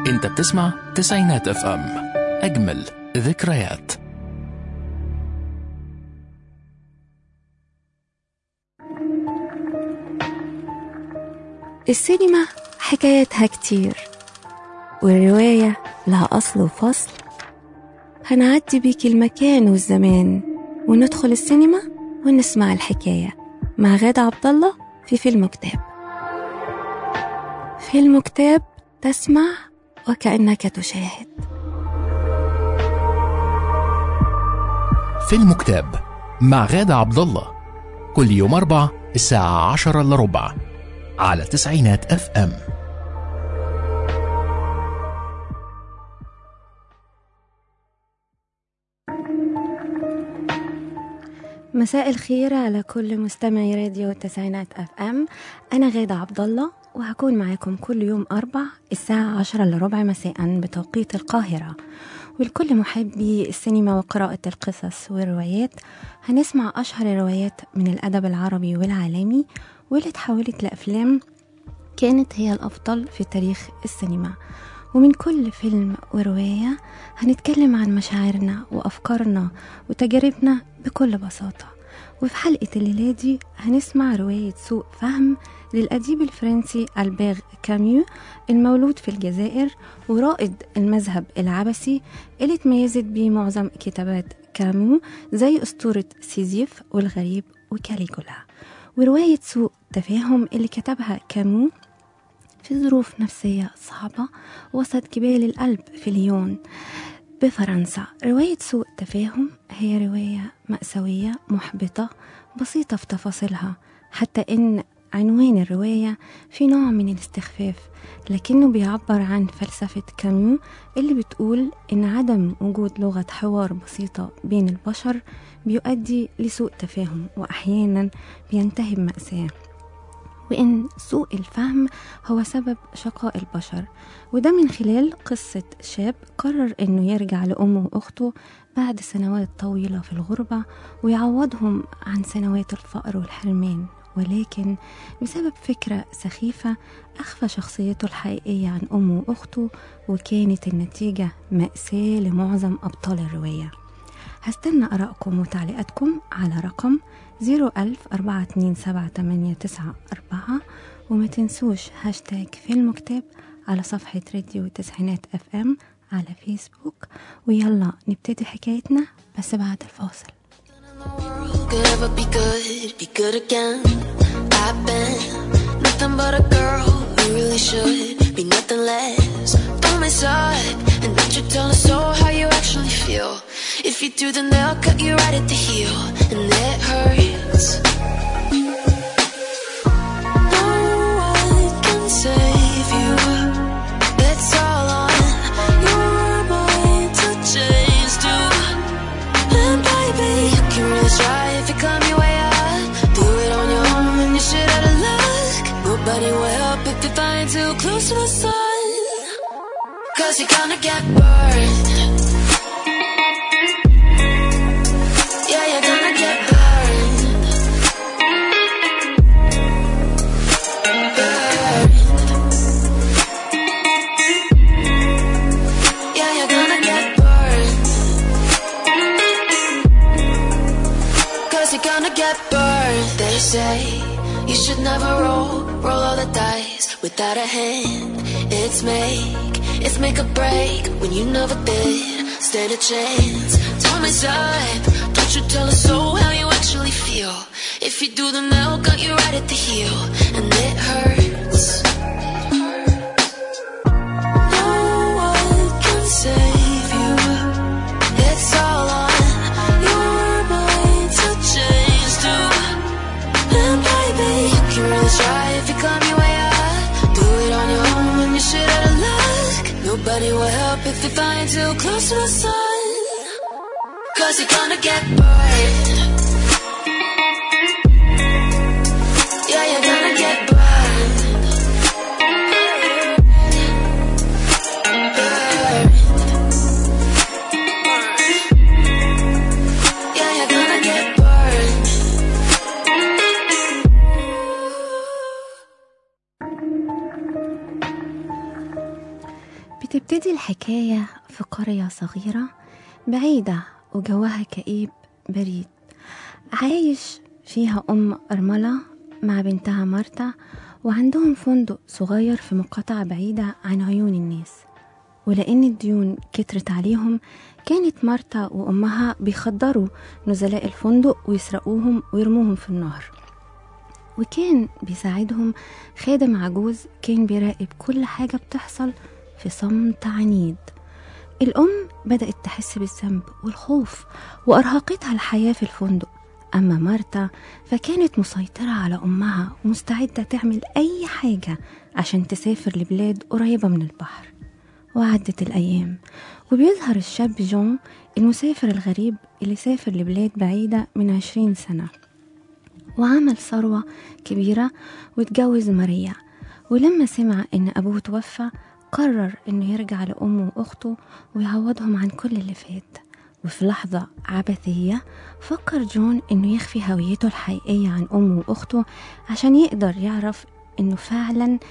انت بتسمع تسعينات اف ام اجمل ذكريات السينما حكايتها كتير والرواية لها أصل وفصل هنعدي بيك المكان والزمان وندخل السينما ونسمع الحكاية مع غادة عبد الله في فيلم كتاب فيلم كتاب تسمع وكأنك تشاهد فيلم كتاب مع غادة عبد الله كل يوم أربع الساعة عشرة إلا ربع على تسعينات اف ام مساء الخير على كل مستمعي راديو التسعينات اف ام انا غادة عبد الله وهكون معاكم كل يوم أربع الساعة عشرة إلا ربع مساء بتوقيت القاهرة ولكل محبي السينما وقراءة القصص والروايات هنسمع أشهر الروايات من الأدب العربي والعالمي واللي اتحولت لأفلام كانت هي الأفضل في تاريخ السينما ومن كل فيلم ورواية هنتكلم عن مشاعرنا وأفكارنا وتجاربنا بكل بساطة وفي حلقة الليلة دي هنسمع رواية سوء فهم للأديب الفرنسي ألبير كاميو المولود في الجزائر ورائد المذهب العبسي اللي اتميزت بيه معظم كتابات كامو زي أسطورة سيزيف والغريب وكاليجولا ورواية سوء تفاهم اللي كتبها كامو في ظروف نفسية صعبة وسط جبال الألب في ليون بفرنسا رواية سوء تفاهم هي رواية مأساوية محبطة بسيطة في تفاصيلها حتى إن عنوان الرواية في نوع من الاستخفاف لكنه بيعبر عن فلسفة كاميو اللي بتقول إن عدم وجود لغة حوار بسيطة بين البشر بيؤدي لسوء تفاهم وأحيانا بينتهي بمأساة وإن سوء الفهم هو سبب شقاء البشر وده من خلال قصة شاب قرر إنه يرجع لأمه وأخته بعد سنوات طويلة في الغربة ويعوضهم عن سنوات الفقر والحرمان ولكن بسبب فكرة سخيفة أخفى شخصيته الحقيقية عن أمه وأخته وكانت النتيجة مأساة لمعظم أبطال الرواية هستنى أراءكم وتعليقاتكم على رقم 010427894 وما تنسوش هاشتاج فيلم كتاب على صفحة راديو تسعينات اف ام على فيسبوك ويلا نبتدي حكايتنا بس بعد الفاصل could ever be good, be good again. I've been nothing but a girl who really should be nothing less. Don't mess up, and don't you tell us so how you actually feel. If you do, then they'll cut you right at the heel, and it hurts. No one can save you. It's all on your mind to change too. And baby, you can really try if you climb your way up. Do it on your own and you shit out of luck. Nobody will help if you're flying too close to the sun. Cause you're gonna get burned. Yeah, you're gonna get burned. Burned. Yeah, you're gonna get burned. Cause you're gonna get burned. They say you should never roll, roll all the dice without a hand. It's make, it's make a break when you never did stand a chance. Don't mess up, don't you tell us so how you actually feel. If you do, then they'll cut you right at the heel, and it hurts. No one can save you. It's all on your mind to change too. And baby, you can really try if you climb your way up. Do it on your own when you shit out of luck. Nobody will help if you're flying too close to the sun. Cause you're gonna get burned. Yeah, you're gonna get burned. Burned. Yeah, you're gonna get burned. بتبتدي الحكاية في قرية صغيرة بعيدة وجوها كئيب بريد عايش فيها أم أرملة مع بنتها مرتا وعندهم فندق صغير في مقاطعة بعيدة عن عيون الناس ولأن الديون كترت عليهم كانت مرتا وأمها بيخدروا نزلاء الفندق ويسرقوهم ويرموهم في النهر وكان بيساعدهم خادم عجوز كان بيراقب كل حاجة بتحصل في صمت عنيد الأم بدأت تحس بالذنب والخوف وأرهقتها الحياة في الفندق أما مارتا فكانت مسيطرة على أمها ومستعدة تعمل أي حاجة عشان تسافر لبلاد قريبة من البحر وعدت الأيام وبيظهر الشاب جون المسافر الغريب اللي سافر لبلاد بعيدة من عشرين سنة وعمل ثروة كبيرة واتجوز ماريا ولما سمع إن أبوه توفى قرر إنه يرجع لأمه وأخته ويعوضهم عن كل اللي فات وفي لحظة عبثية فكر جون إنه يخفي هويته الحقيقية عن أمه وأخته عشان يقدر يعرف إنه فعلا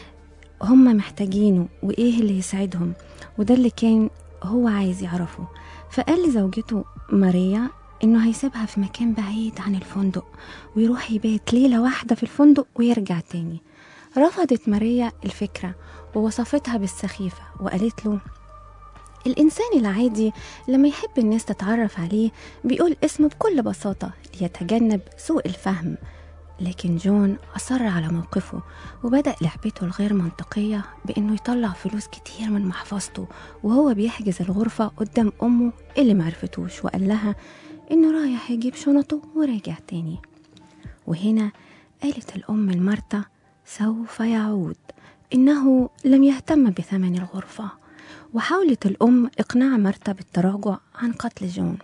هم محتاجينه وإيه اللي يسعدهم وده اللي كان هو عايز يعرفه فقال لزوجته ماريا إنه هيسيبها في مكان بعيد عن الفندق ويروح يبات ليلة واحدة في الفندق ويرجع تاني رفضت ماريا الفكرة ووصفتها بالسخيفة وقالت له الإنسان العادي لما يحب الناس تتعرف عليه بيقول اسمه بكل بساطة ليتجنب سوء الفهم لكن جون أصر على موقفه وبدأ لعبته الغير منطقية بإنه يطلع فلوس كتير من محفظته وهو بيحجز الغرفة قدام أمه اللي معرفتوش وقال لها إنه رايح يجيب شنطه وراجع تاني وهنا قالت الأم لمرتا سوف يعود إنه لم يهتم بثمن الغرفة وحاولت الأم إقناع مرتا بالتراجع عن قتل جون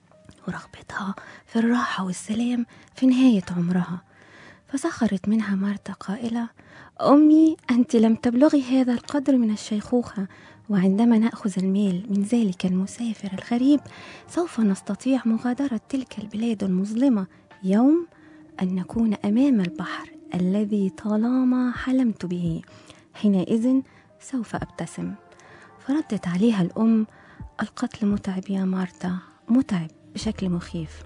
ورغبتها في الراحة والسلام في نهاية عمرها فسخرت منها مرتا قائلة أمي أنت لم تبلغي هذا القدر من الشيخوخة وعندما نأخذ المال من ذلك المسافر الغريب سوف نستطيع مغادرة تلك البلاد المظلمة يوم أن نكون أمام البحر الذي طالما حلمت به حينئذ سوف أبتسم فردت عليها الأم القتل متعب يا مارتا متعب بشكل مخيف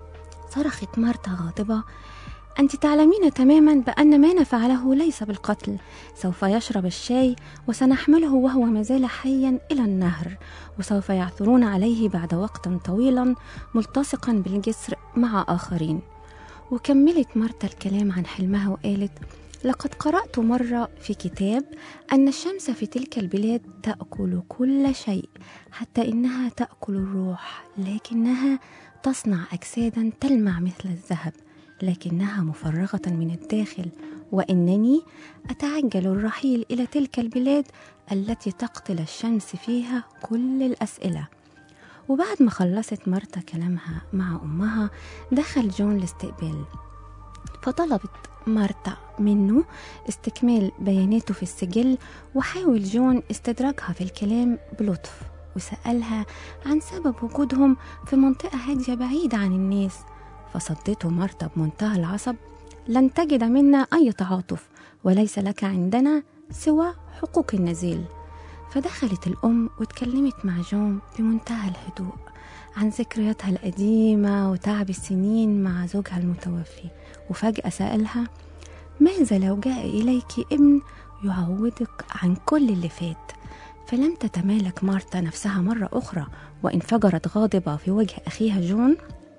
صرخت مارتا غاضبة أنت تعلمين تماما بأن ما نفعله ليس بالقتل سوف يشرب الشاي وسنحمله وهو ما زال حيا إلى النهر وسوف يعثرون عليه بعد وقت طويلا ملتصقا بالجسر مع آخرين وكملت مرتا الكلام عن حلمها وقالت لقد قرأت مرة في كتاب أن الشمس في تلك البلاد تأكل كل شيء حتى إنها تأكل الروح لكنها تصنع أجسادا تلمع مثل الذهب لكنها مفرغة من الداخل وإنني أتعجل الرحيل إلى تلك البلاد التي تقتل الشمس فيها كل الأسئلة وبعد ما خلصت مرتا كلامها مع أمها دخل جون الاستقبال فطلبت مارتا منه استكمال بياناته في السجل وحاول جون استدراجها في الكلام بلطف وسألها عن سبب وجودهم في منطقة هادية بعيدة عن الناس فصدته مارتا بمنتهى العصب لن تجد منا أي تعاطف وليس لك عندنا سوى حقوق النزيل فدخلت الأم واتكلمت مع جون بمنتهى الهدوء عن ذكرياتها القديمة وتعب السنين مع زوجها المتوفي وفجأة سألها ماذا لو جاء إليك ابن يعوضك عن كل اللي فات فلم تتمالك مارتا نفسها مرة أخرى وانفجرت غاضبة في وجه أخيها جون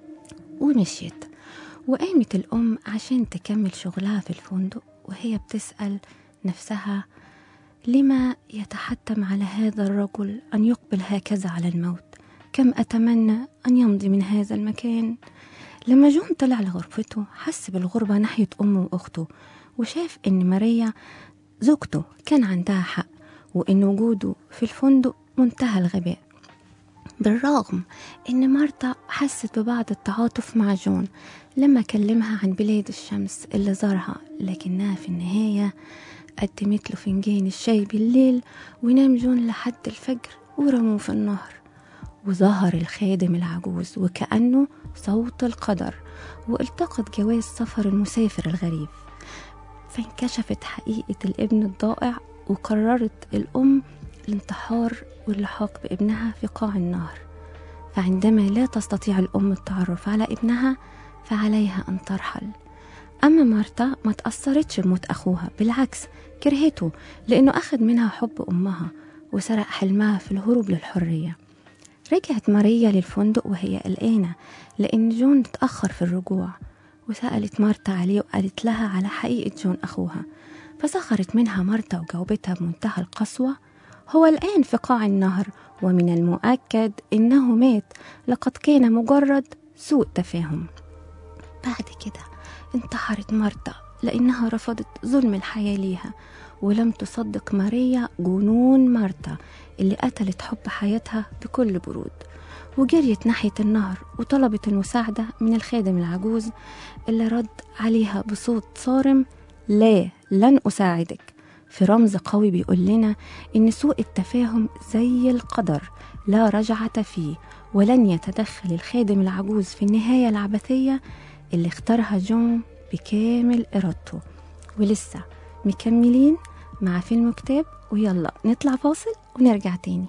ومشيت وقامت الأم عشان تكمل شغلها في الفندق وهي بتسأل نفسها لما يتحتم على هذا الرجل أن يقبل هكذا على الموت كم أتمنى أن يمضي من هذا المكان لما جون طلع لغرفته حس بالغربة ناحية أمه وأخته وشاف إن ماريا زوجته كان عندها حق وإن وجوده في الفندق منتهى الغباء بالرغم إن مارتا حست ببعض التعاطف مع جون لما كلمها عن بلاد الشمس اللي زارها لكنها في النهاية قدمت له فنجان الشاي بالليل ونام جون لحد الفجر ورموه في النهر وظهر الخادم العجوز وكأنه صوت القدر والتقط جواز سفر المسافر الغريب فانكشفت حقيقة الابن الضائع وقررت الأم الانتحار واللحاق بابنها في قاع النهر فعندما لا تستطيع الأم التعرف على ابنها فعليها أن ترحل أما مارتا ما تأثرتش بموت أخوها بالعكس كرهته لأنه أخذ منها حب أمها وسرق حلمها في الهروب للحرية رجعت ماريا للفندق وهي قلقانة لأن جون تأخر في الرجوع وسألت مارتا عليه وقالت لها على حقيقة جون أخوها فسخرت منها مارتا وجاوبتها بمنتهى القسوة هو الآن في قاع النهر ومن المؤكد إنه مات لقد كان مجرد سوء تفاهم بعد كده انتحرت مارتا لأنها رفضت ظلم الحياة ليها ولم تصدق ماريا جنون مارتا اللي قتلت حب حياتها بكل برود وجريت ناحية النهر وطلبت المساعدة من الخادم العجوز اللي رد عليها بصوت صارم لا لن أساعدك في رمز قوي بيقول لنا إن سوء التفاهم زي القدر لا رجعة فيه ولن يتدخل الخادم العجوز في النهاية العبثية اللي اختارها جون بكامل إرادته ولسه مكملين مع فيلم كتاب ويلا نطلع فاصل ونرجع تاني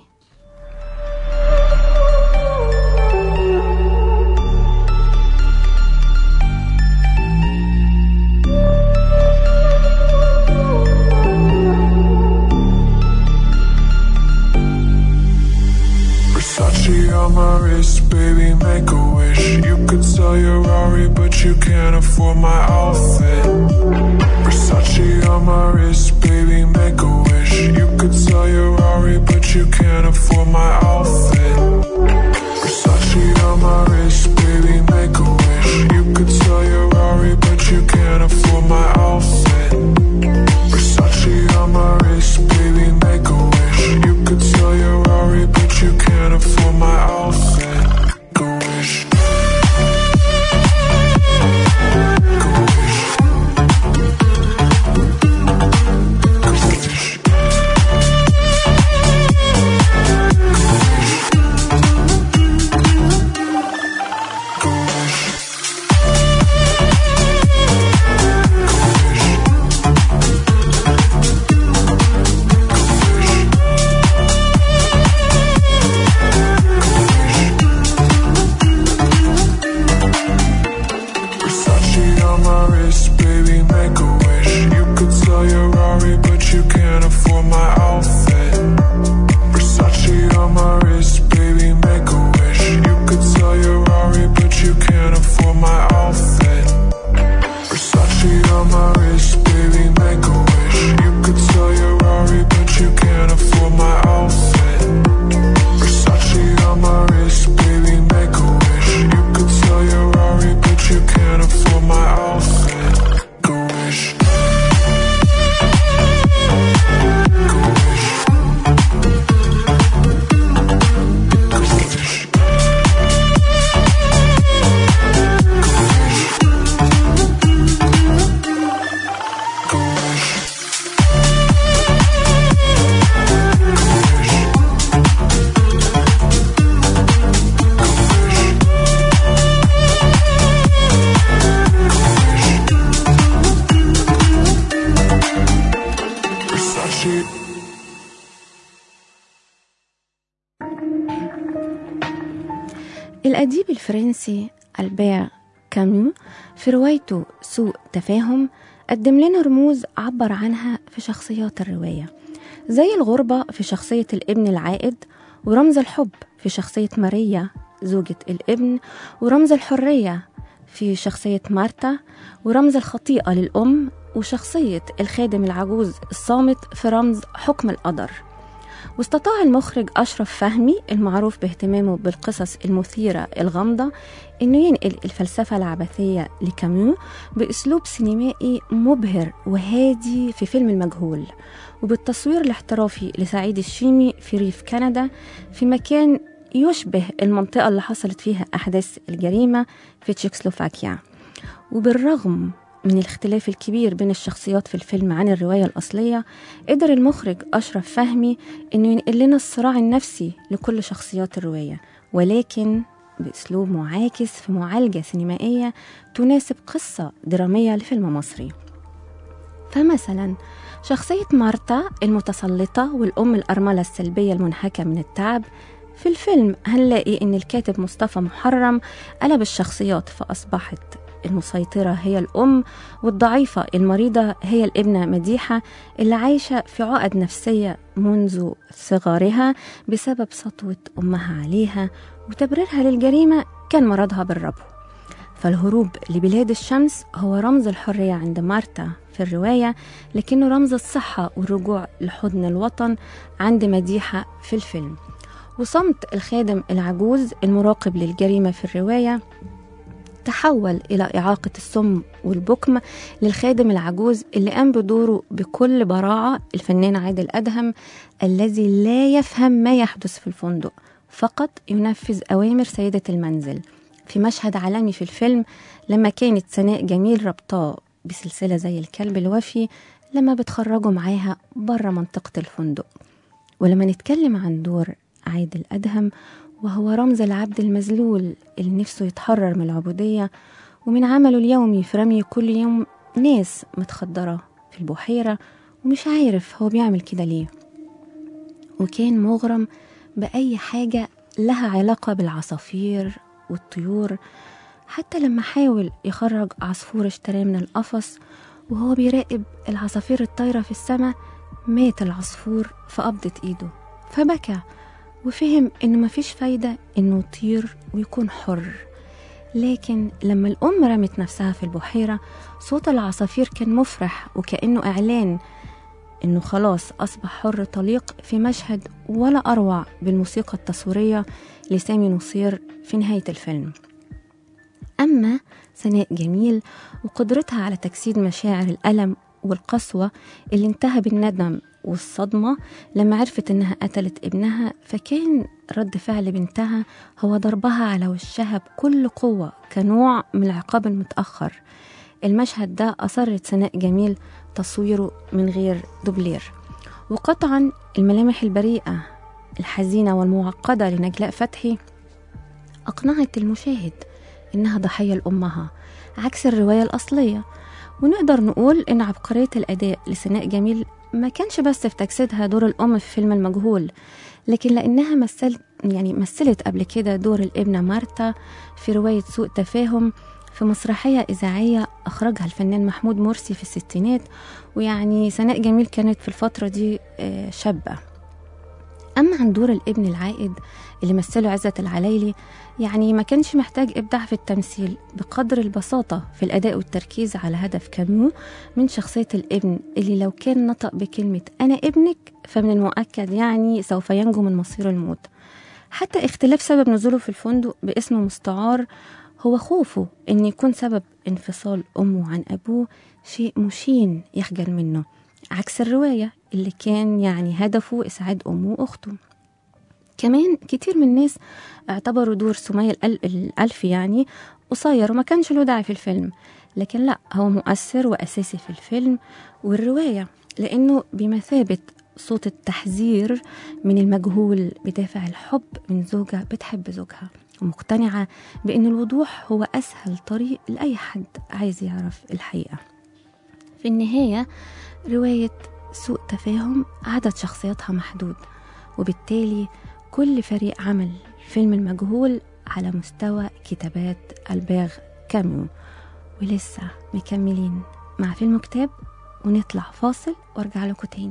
Versace on my wrist, baby, make a wish. You could sell your Rari, but you can't afford my outfit. Versace on my wrist, baby, make a wish. You could sell your Rari, but you can't afford my outfit. Versace on my wrist, baby, make a wish. You could sell your Rari, but you can't afford my outfit. Versace on my wrist, baby, make a wish. You could sell your Rari, but you can't afford my outfit. Make a wish. Make a wish. Make a wish. Make a wish. Versace on my wrist, baby, make a wish. You could sell your Rari, but you can't afford my outfit. Versace on my wrist, baby, make a wish. You could sell your Rari, but you can't afford my outfit. Versace on my wrist, baby, make a wish. You could sell your Rari, but you can't afford my outfit. Versace on my wrist, baby, make a wish. You could sell your Rari, but you can't afford my outfit. Make a wish. Make a wish. Make a wish. Make a wish. Versace. الأديب الفرنسي ألبير كامو في روايته سوء تفاهم قدم لنا رموز عبر عنها في شخصيات الرواية زي الغربة في شخصية الابن العائد ورمز الحب في شخصية ماريا زوجة الابن ورمز الحرية في شخصية مارتا ورمز الخطيئة للأم وشخصية الخادم العجوز الصامت في رمز حكم القدر واستطاع المخرج أشرف فهمي المعروف باهتمامه بالقصص المثيرة الغامضة إنه ينقل الفلسفة العبثية لكاميو بأسلوب سينمائي مبهر وهادي في فيلم المجهول وبالتصوير الاحترافي لسعيد الشيمي في ريف كندا في مكان يشبه المنطقة اللي حصلت فيها أحداث الجريمة في تشيكسلوفاكيا وبالرغم من الاختلاف الكبير بين الشخصيات في الفيلم عن الرواية الأصلية قدر المخرج أشرف فهمي إنه ينقل لنا الصراع النفسي لكل شخصيات الرواية ولكن بأسلوب معاكس في معالجة سينمائية تناسب قصة درامية لفيلم مصري فمثلا شخصية مارتا المتسلطة والأم الأرملة السلبية المنهكة من التعب في الفيلم هنلاقي إن الكاتب مصطفى محرم قلب الشخصيات فأصبحت المسيطرة هي الأم والضعيفة المريضة هي الابنة مديحة اللي عايشة في عقد نفسية منذ صغرها بسبب سطوة أمها عليها وتبريرها للجريمة كان مرضها بالربو فالهروب لبلاد الشمس هو رمز الحرية عند مارتا في الرواية لكنه رمز الصحة والرجوع لحضن الوطن عند مديحة في الفيلم وصمت الخادم العجوز المراقب للجريمة في الرواية تحول إلى إعاقة السم والبكم للخادم العجوز اللي قام بدوره بكل براعة الفنان عادل أدهم الذي لا يفهم ما يحدث في الفندق فقط ينفذ أوامر سيدة المنزل في مشهد عالمي في الفيلم لما كانت سناء جميل ربطاه بسلسلة زي الكلب الوفي لما بتخرجوا معاها بره منطقة الفندق ولما نتكلم عن دور عادل أدهم وهو رمز العبد المذلول اللي نفسه يتحرر من العبودية ومن عمله اليومي في رمي كل يوم ناس متخدرة في البحيرة ومش عارف هو بيعمل كده ليه وكان مغرم بأي حاجة لها علاقة بالعصافير والطيور حتى لما حاول يخرج عصفور اشتراه من القفص وهو بيراقب العصافير الطايرة في السماء مات العصفور في قبضة ايده فبكى وفهم انه مفيش فايدة انه يطير ويكون حر لكن لما الأم رمت نفسها في البحيرة صوت العصافير كان مفرح وكأنه إعلان إنه خلاص أصبح حر طليق في مشهد ولا أروع بالموسيقى التصويرية لسامي نصير في نهاية الفيلم أما سناء جميل وقدرتها على تجسيد مشاعر الألم والقسوة اللي انتهى بالندم والصدمة لما عرفت إنها قتلت ابنها فكان رد فعل بنتها هو ضربها على وشها بكل قوة كنوع من العقاب المتأخر المشهد ده أصرت سناء جميل تصويره من غير دوبلير وقطعا الملامح البريئة الحزينة والمعقدة لنجلاء فتحي أقنعت المشاهد إنها ضحية لأمها عكس الرواية الأصلية ونقدر نقول إن عبقرية الأداء لسناء جميل ما كانش بس في تجسيدها دور الأم في فيلم المجهول لكن لأنها مثلت يعني مثلت قبل كده دور الابنة مارتا في رواية سوء تفاهم في مسرحية إذاعية أخرجها الفنان محمود مرسي في الستينات ويعني سناء جميل كانت في الفترة دي آه، شابة أما عن دور الابن العائد اللي مثله عزت العلايلي يعني ما كانش محتاج إبداع في التمثيل بقدر البساطة في الأداء والتركيز على هدف كامو من شخصية الابن اللي لو كان نطق بكلمة أنا ابنك فمن المؤكد يعني سوف ينجو من مصير الموت حتى اختلاف سبب نزوله في الفندق باسم مستعار هو خوفه إن يكون سبب انفصال أمه عن أبوه شيء مشين يخجل منه عكس الرواية اللي كان يعني هدفه إسعاد أمه وأخته كمان كتير من الناس اعتبروا دور سمية الأل- الألفي يعني قصير وما كانش له داعي في الفيلم لكن لا هو مؤثر وأساسي في الفيلم والرواية لأنه بمثابة صوت التحذير من المجهول بدافع الحب من زوجة بتحب زوجها ومقتنعة بأن الوضوح هو أسهل طريق لأي حد عايز يعرف الحقيقة في النهاية رواية سوء تفاهم عدد شخصياتها محدود وبالتالي كل فريق عمل فيلم المجهول على مستوى كتابات الباغ كاميو ولسه مكملين مع فيلم كتاب ونطلع فاصل وارجع لكم تاني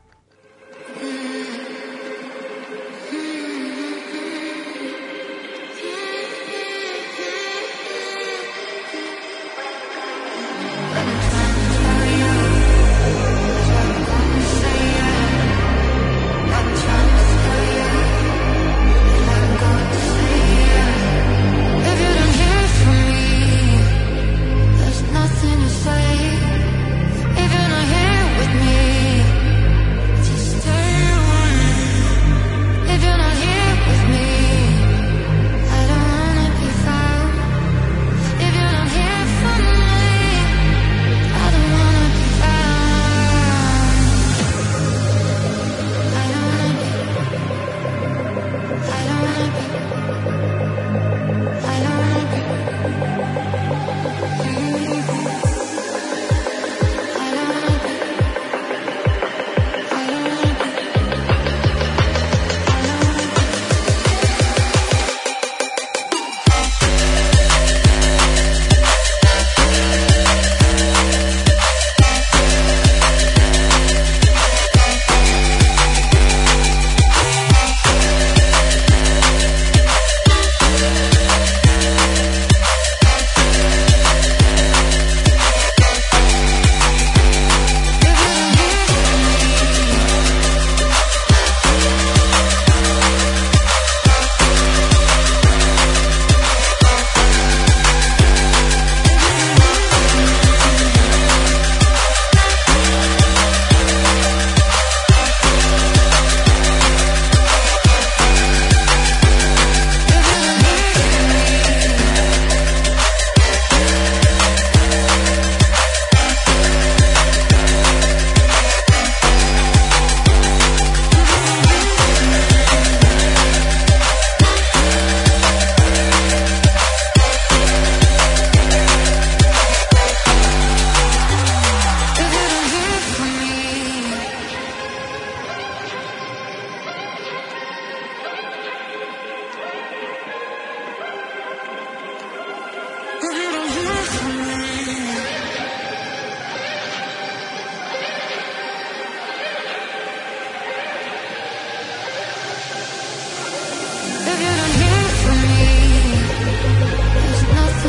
If you don't hear from me, there's nothing to say. If you're not here with me,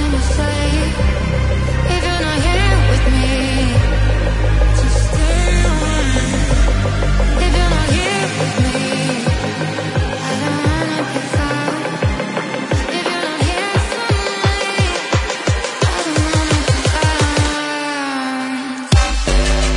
nothing to say. If you're not here with me, just stay away. If you're not here with me, I don't wanna be found. If you're not here for me, I don't wanna be found.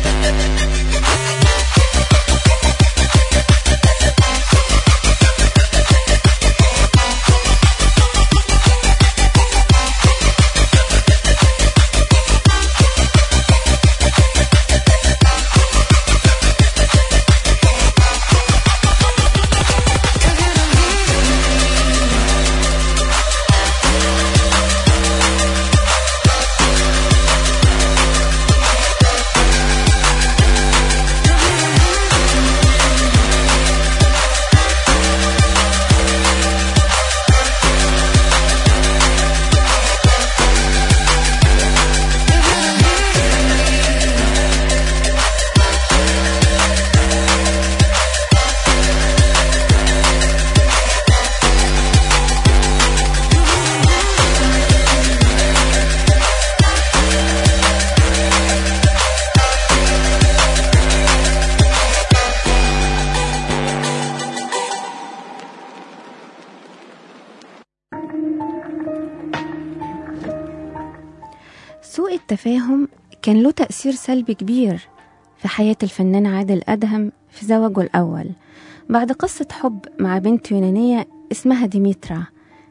سوء التفاهم كان له تأثير سلبي كبير في حياة الفنان عادل أدهم في زواجه الأول بعد قصة حب مع بنت يونانية اسمها ديميترا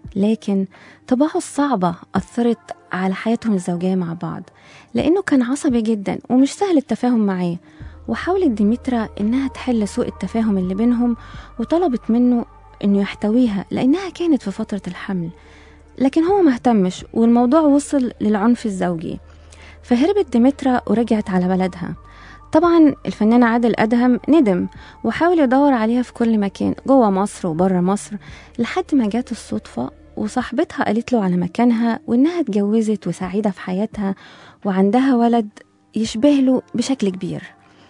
لكن طباعه الصعبة أثرت على حياتهم الزوجية مع بعض لأنه كان عصبي جدا ومش سهل التفاهم معاه وحاولت ديميترا إنها تحل سوء التفاهم اللي بينهم وطلبت منه إنه يحتويها لأنها كانت في فترة الحمل لكن هو مهتمش والموضوع وصل للعنف الزوجي فهربت ديمترا ورجعت على بلدها طبعا الفنان عادل أدهم ندم وحاول يدور عليها في كل مكان جوه مصر وبره مصر لحد ما جات الصدفة وصاحبتها قالت له على مكانها وإنها اتجوزت وسعيدة في حياتها وعندها ولد يشبه له بشكل كبير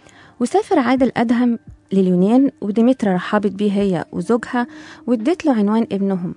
وسافر عادل أدهم لليونان وديمترا رحبت بيه هي وزوجها وادت له عنوان ابنهم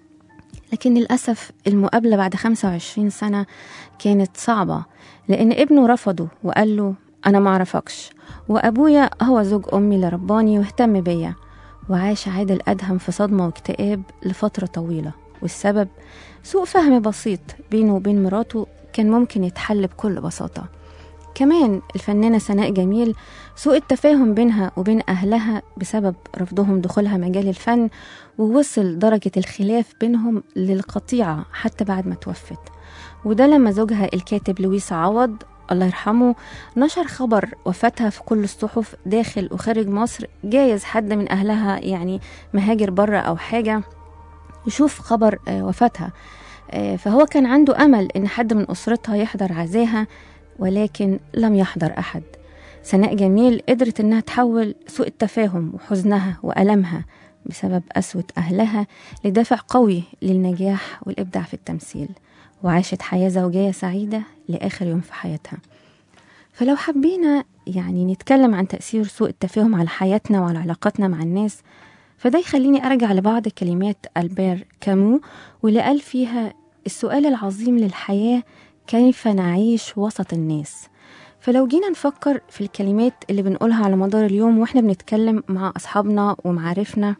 لكن للأسف المقابلة بعد 25 سنة كانت صعبة لأن ابنه رفضه وقال له أنا معرفكش وأبويا هو زوج أمي اللي رباني واهتم بيا وعاش عادل أدهم في صدمة واكتئاب لفترة طويلة والسبب سوء فهم بسيط بينه وبين مراته كان ممكن يتحل بكل بساطة كمان الفنانة سناء جميل سوء التفاهم بينها وبين أهلها بسبب رفضهم دخولها مجال الفن ووصل درجة الخلاف بينهم للقطيعة حتى بعد ما توفت وده لما زوجها الكاتب لويس عوض الله يرحمه نشر خبر وفاتها في كل الصحف داخل وخارج مصر جايز حد من أهلها يعني مهاجر بره أو حاجة يشوف خبر آه، وفاتها آه، فهو كان عنده أمل إن حد من أسرتها يحضر عزاها ولكن لم يحضر أحد سناء جميل قدرت إنها تحول سوء التفاهم وحزنها وألمها بسبب قسوة أهلها لدافع قوي للنجاح والإبداع في التمثيل وعاشت حياة زوجية سعيدة لآخر يوم في حياتها فلو حبينا يعني نتكلم عن تأثير سوء التفاهم على حياتنا وعلى علاقاتنا مع الناس فده يخليني أرجع لبعض كلمات ألبير كامو واللي قال فيها السؤال العظيم للحياة كيف نعيش وسط الناس فلو جينا نفكر في الكلمات اللي بنقولها على مدار اليوم واحنا بنتكلم مع أصحابنا ومعارفنا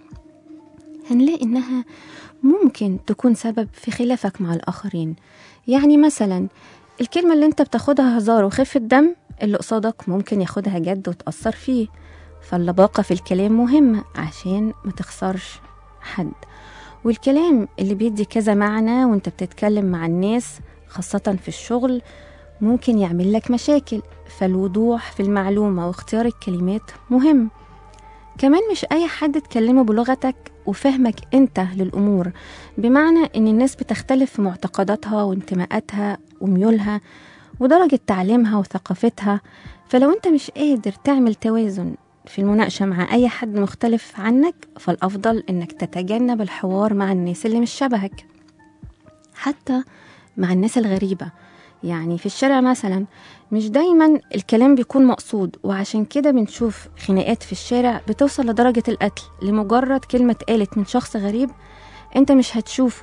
هنلاقي إنها ممكن تكون سبب في خلافك مع الآخرين يعني مثلا الكلمة اللي انت بتاخدها هزار وخفة دم اللي قصادك ممكن ياخدها جد وتأثر فيه فاللباقة في الكلام مهمة عشان ما تخسرش حد والكلام اللي بيدي كذا معنى وانت بتتكلم مع الناس خاصة في الشغل ممكن يعمل لك مشاكل فالوضوح في المعلومة واختيار الكلمات مهم كمان مش أي حد تكلمه بلغتك وفهمك أنت للأمور بمعنى إن الناس بتختلف في معتقداتها وانتماءاتها وميولها ودرجة تعليمها وثقافتها فلو أنت مش قادر تعمل توازن في المناقشة مع أي حد مختلف عنك فالأفضل إنك تتجنب الحوار مع الناس اللي مش شبهك حتى مع الناس الغريبة يعني في الشارع مثلا مش دايما الكلام بيكون مقصود وعشان كده بنشوف خناقات في الشارع بتوصل لدرجة القتل لمجرد كلمة اتقالت من شخص غريب انت مش هتشوفه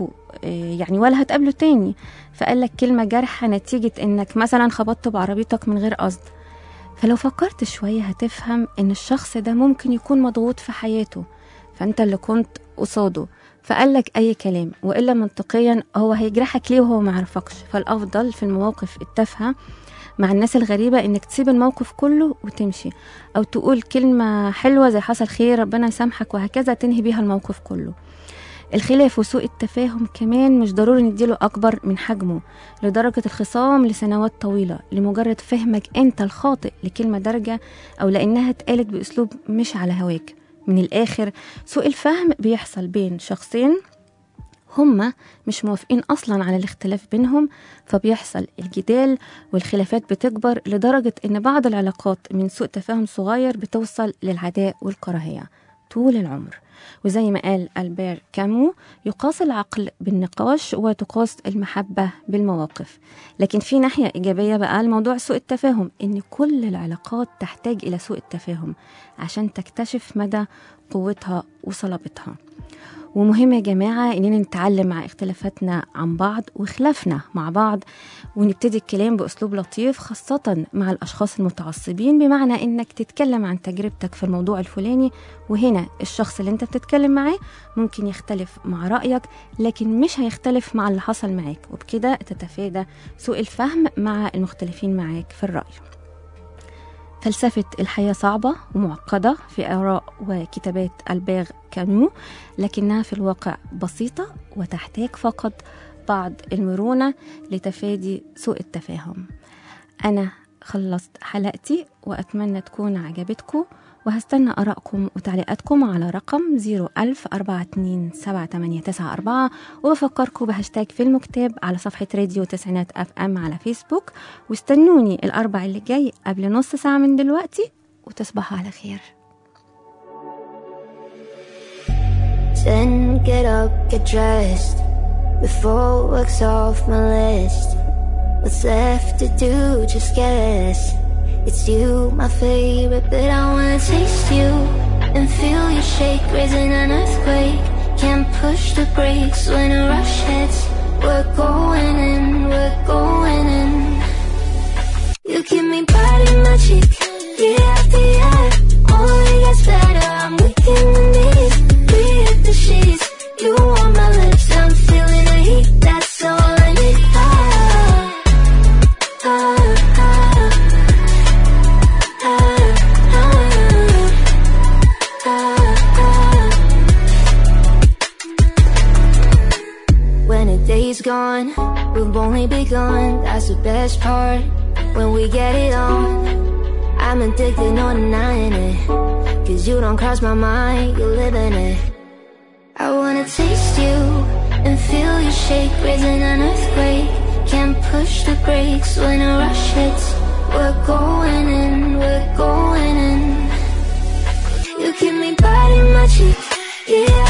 آه، يعني ولا هتقابله تاني فقال لك كلمة جارحة نتيجة انك مثلا خبطته بعربيتك من غير قصد فلو فكرت شوية هتفهم ان الشخص ده ممكن يكون مضغوط في حياته فانت اللي كنت قصاده فقال لك اي كلام والا منطقيا هو هيجرحك ليه وهو ما يعرفكش فالافضل في المواقف التافهه مع الناس الغريبة إنك تسيب الموقف كله وتمشي أو تقول كلمة حلوة زي حصل خير ربنا يسامحك وهكذا تنهي بيها الموقف كله الخلاف وسوء التفاهم كمان مش ضروري نديله أكبر من حجمه لدرجة الخصام لسنوات طويلة لمجرد فهمك أنت الخاطئ لكلمة دارجة أو لأنها اتقالت بأسلوب مش على هواك من الآخر سوء الفهم بيحصل بين شخصين هما مش موافقين أصلا على الاختلاف بينهم فبيحصل الجدال والخلافات بتكبر لدرجة إن بعض العلاقات من سوء تفاهم صغير بتوصل للعداء والكراهية طول العمر وزي ما قال ألبير كامو يقاس العقل بالنقاش وتقاس المحبة بالمواقف لكن في ناحية إيجابية بقى الموضوع سوء التفاهم إن كل العلاقات تحتاج إلى سوء التفاهم عشان تكتشف مدى قوتها وصلابتها ومهم يا جماعة إننا نتعلم مع اختلافاتنا عن بعض وخلافنا مع بعض ونبتدي الكلام بأسلوب لطيف خاصة مع الأشخاص المتعصبين بمعنى إنك تتكلم عن تجربتك في الموضوع الفلاني وهنا الشخص اللي أنت بتتكلم معاه ممكن يختلف مع رأيك لكن مش هيختلف مع اللي حصل معاك وبكده تتفادى سوء الفهم مع المختلفين معاك في الرأي فلسفة الحياة صعبة ومعقدة في آراء وكتابات ألباغ كامو لكنها في الواقع بسيطة وتحتاج فقط بعض المرونة لتفادي سوء التفاهم أنا خلصت حلقتي وأتمنى تكون عجبتكم وهستنى آرائكم وتعليقاتكم على رقم 010427894 وبفكركم بهاشتاج فيلم كتاب على صفحة راديو تسعينات اف ام على فيسبوك واستنوني الأربع اللي جاي قبل نص ساعة من دلوقتي وتصبحوا على خير Then get up, get dressed Before work's off my list What's left to do, just guess It's you, my favorite But I wanna taste you And feel you shake, raising an earthquake Can't push the brakes when a rush hits We're going in, we're going in You keep me biting my cheek Year after year Only gets better, I'm weak in the knees We hit the sheets You on my lips, I'm feeling the heat That's all I need ah, ah, ah, ah, ah, ah. When a day's gone, we've only begun. That's the best part. When we get it on, I'm addicted, no denying it. Cause you don't cross my mind, you live in it. I wanna taste you and feel you shake, raising an earthquake. Can't push the brakes when a rush hits. We're going in, we're going in. You keep me biting my cheek, yeah.